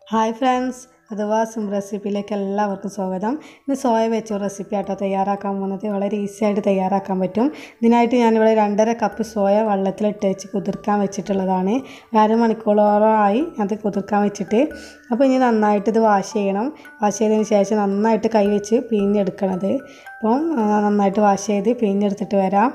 hi friends അഥവാ സിം റെസിപ്പിയിലേക്ക് എല്ലാവർക്കും സ്വാഗതം ഇന്ന് സോയ വെച്ച റെസിപ്പി ആട്ടോ തയ്യാറാക്കാൻ പോകുന്നത് വളരെ ഈസി ആയിട്ട് തയ്യാറാക്കാൻ പറ്റും ഇതിനായിട്ട് ഞാനിവിടെ രണ്ടര കപ്പ് സോയ വെള്ളത്തിലിട്ട് വെച്ച് കുതിർക്കാൻ വെച്ചിട്ടുള്ളതാണ് അരമണിക്കൂറോളമായി അത് കുതിർക്കാൻ വെച്ചിട്ട് അപ്പോൾ ഇനി നന്നായിട്ട് ഇത് വാഷ് ചെയ്യണം വാഷ് ചെയ്തതിന് ശേഷം നന്നായിട്ട് കൈ വെച്ച് പിഴിഞ്ഞെടുക്കണത് അപ്പം ആ, നന്നായിട്ട് വാഷ് ചെയ്ത് പിഴിഞ്ഞെടുത്തിട്ട് വരാം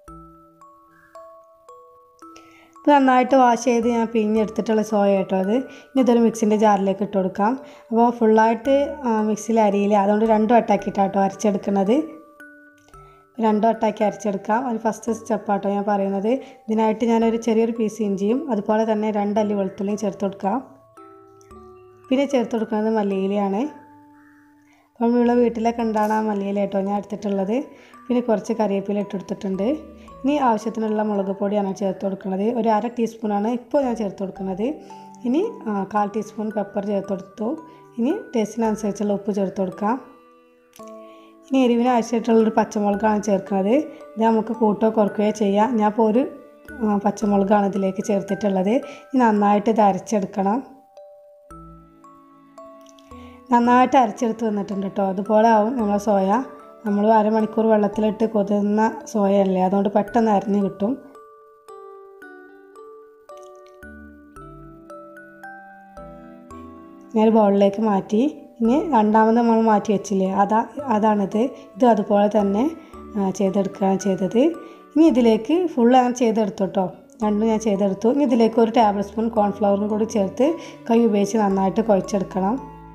ഇത് നന്നായിട്ട് വാഷ് ചെയ്ത് ഞാൻ പിഴിഞ്ഞെടുത്തിട്ടുള്ള സോയ കേട്ടോ അത് ഇനി ഇതൊരു മിക്സിൻ്റെ ജാറിലേക്ക് ഇട്ട് കൊടുക്കാം അപ്പോൾ ഫുള്ളായിട്ട് മിക്സിയിൽ അരിയില്ല അതുകൊണ്ട് രണ്ടും വട്ടാക്കിയിട്ടാട്ടോ അരച്ചെടുക്കുന്നത് രണ്ടും വട്ടാക്കി അരച്ചെടുക്കാം അത് ഫസ്റ്റ് സ്റ്റെപ്പാട്ടോ ഞാൻ പറയുന്നത് ഇതിനായിട്ട് ഞാനൊരു ചെറിയൊരു പീസ് ഇഞ്ചിയും അതുപോലെ തന്നെ രണ്ടല്ലി വെളുത്തുള്ളിയും ചേർത്ത് കൊടുക്കാം പിന്നെ ചേർത്ത് കൊടുക്കുന്നത് മല്ലിയിലയാണ് അപ്പം നമ്മളുടെ വീട്ടിലൊക്കെ ഉണ്ടാണ് ആ മല്ലിയില കേട്ടോ ഞാൻ എടുത്തിട്ടുള്ളത് പിന്നെ കുറച്ച് കറിവേപ്പില ഇട്ടെടുത്തിട്ടുണ്ട് ഇനി ആവശ്യത്തിനുള്ള മുളക് പൊടിയാണ് ചേർത്ത് കൊടുക്കുന്നത് ഒരു അര ടീസ്പൂണാണ് ഇപ്പോൾ ഞാൻ ചേർത്ത് കൊടുക്കുന്നത് ഇനി ആ, കാൽ ടീസ്പൂൺ പെപ്പർ ചേർത്ത് കൊടുത്തു ഇനി ടേസ്റ്റിനനുസരിച്ചുള്ള ഉപ്പ് ചേർത്ത് കൊടുക്കാം ഇനി എരിവിന് ആവശ്യമായിട്ടുള്ളൊരു പച്ചമുളകാണ് ചേർക്കുന്നത് ഇത് നമുക്ക് കൂട്ടോ കുറക്കുകയോ ചെയ്യാം ഞാൻ ഇപ്പോൾ ഒരു ആ, പച്ചമുളകാണ് ഇതിലേക്ക് ചേർത്തിട്ടുള്ളത് ഇനി നന്നായിട്ട് ഇത് അരച്ചെടുക്കണം നന്നായിട്ട് അരച്ചെടുത്ത് വന്നിട്ടുണ്ട് കേട്ടോ അതുപോലെ ആവും നമ്മളെ സോയ നമ്മൾ അരമണിക്കൂർ വെള്ളത്തിലിട്ട് കൊതുന്ന സോയ അല്ലേ അതുകൊണ്ട് പെട്ടെന്ന് അരിഞ്ഞ് കിട്ടും ഞാൻ ബൗളിലേക്ക് മാറ്റി ഇനി രണ്ടാമത് നമ്മൾ മാറ്റി വെച്ചില്ലേ അതാ അതാണിത് ഇത് അതുപോലെ തന്നെ ആ, ചെയ്തെടുക്കുകയാണ് ചെയ്തത് ഇനി ഇതിലേക്ക് ഫുൾ ഞാൻ ചെയ്തെടുത്തു കേട്ടോ രണ്ടും ഞാൻ ചെയ്തെടുത്തു ഇനി ഇതിലേക്ക് ഒരു ടേബിൾ സ്പൂൺ കോൺഫ്ലവറും കൂടി ചേർത്ത് കൈ ഉപയോഗിച്ച് നന്നായിട്ട് കുഴച്ചെടുക്കണം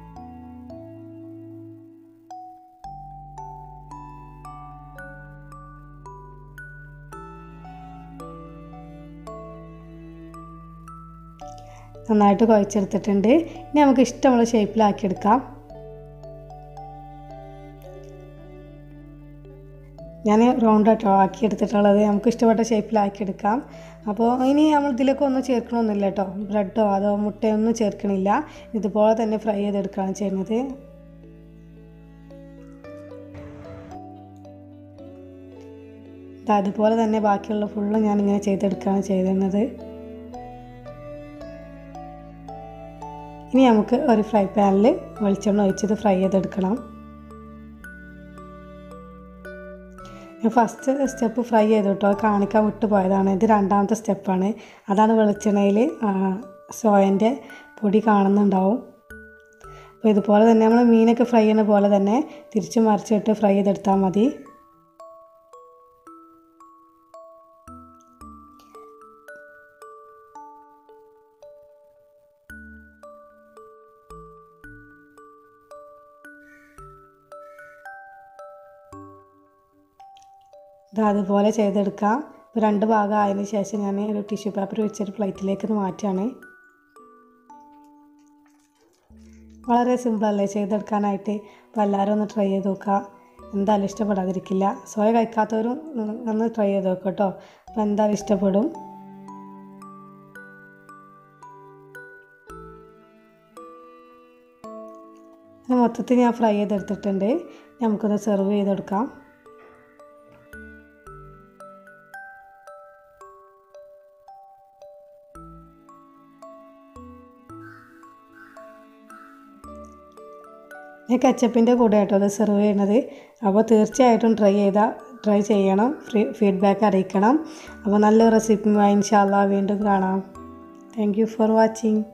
നന്നായിട്ട് കുഴച്ചെടുത്തിട്ടുണ്ട് ഇനി നമുക്ക് ഇഷ്ടമുള്ള ഷേപ്പിലാക്കിയെടുക്കാം ഞാൻ റൗണ്ട് ആട്ടോ ആക്കിയെടുത്തിട്ടുള്ളത് നമുക്ക് ഇഷ്ടപ്പെട്ട ഷേപ്പിലാക്കിയെടുക്കാം അപ്പോൾ ഇനി നമ്മൾ ഇതിലേക്ക് ഒന്നും ചേർക്കണമൊന്നുമില്ല കേട്ടോ ബ്രെഡോ അതോ മുട്ടയോ ഒന്നും ചേർക്കണില്ല ഇതുപോലെ തന്നെ ഫ്രൈ ചെയ്തെടുക്കുകയാണ് ചെയ്യുന്നത് ദാ അതുപോലെ തന്നെ ബാക്കിയുള്ള ഫുള്ള് ഞാനിങ്ങനെ ചെയ്തെടുക്കുകയാണ് ചെയ്യുന്നത് ഇനി നമുക്ക് ഒരു ഫ്രൈ പാനിൽ വെളിച്ചെണ്ണ ഒഴിച്ചത് ഫ്രൈ ചെയ്തെടുക്കണം ഞാൻ ഫസ്റ്റ് സ്റ്റെപ്പ് ഫ്രൈ ചെയ്തു കേട്ടോ അത് കാണിക്കാൻ വിട്ടു പോയതാണ് ഇത് രണ്ടാമത്തെ സ്റ്റെപ്പാണ് അതാണ് വെളിച്ചെണ്ണയിൽ സോയൻ്റെ പൊടി കാണുന്നുണ്ടാവും അപ്പോൾ ഇതുപോലെ തന്നെ നമ്മൾ മീനൊക്കെ ഫ്രൈ ചെയ്യുന്ന പോലെ തന്നെ തിരിച്ച് മറിച്ചിട്ട് ഫ്രൈ ചെയ്തെടുത്താൽ മതി ഇത് അതുപോലെ ചെയ്തെടുക്കാം ഇപ്പോൾ രണ്ട് ഭാഗം ആയതിന് ശേഷം ഞാൻ ഒരു ടിഷ്യൂ പേപ്പർ വെച്ചൊരു പ്ലേറ്റിലേക്ക് ഇത് മാറ്റുകയാണ് വളരെ സിമ്പിളല്ലേ ചെയ്തെടുക്കാനായിട്ട് അപ്പോൾ എല്ലാവരും ഒന്ന് ട്രൈ ചെയ്ത് നോക്കുക എന്തായാലും ഇഷ്ടപ്പെടാതിരിക്കില്ല സോയ കഴിക്കാത്തവരും ഉം, ഒന്ന് ട്രൈ ചെയ്ത് നോക്കുക കേട്ടോ അപ്പോൾ എന്തായാലും ഇഷ്ടപ്പെടും ഇത് മൊത്തത്തിൽ ഞാൻ ഫ്രൈ ചെയ്തെടുത്തിട്ടുണ്ട് നമുക്കൊന്ന് സെർവ് ചെയ്തെടുക്കാം ഞാൻ കച്ചപ്പിൻ്റെ കൂടെ കേട്ടോ അത് സെർവ് ചെയ്യണത് അപ്പോൾ തീർച്ചയായിട്ടും ട്രൈ ചെയ്താൽ ട്രൈ ചെയ്യണം ഫീഡ്ബാക്ക് അറിയിക്കണം അപ്പോൾ നല്ല റെസിപ്പിയുമായി ഇൻഷാല്ല വീണ്ടും കാണാം താങ്ക് യു ഫോർ വാച്ചിങ്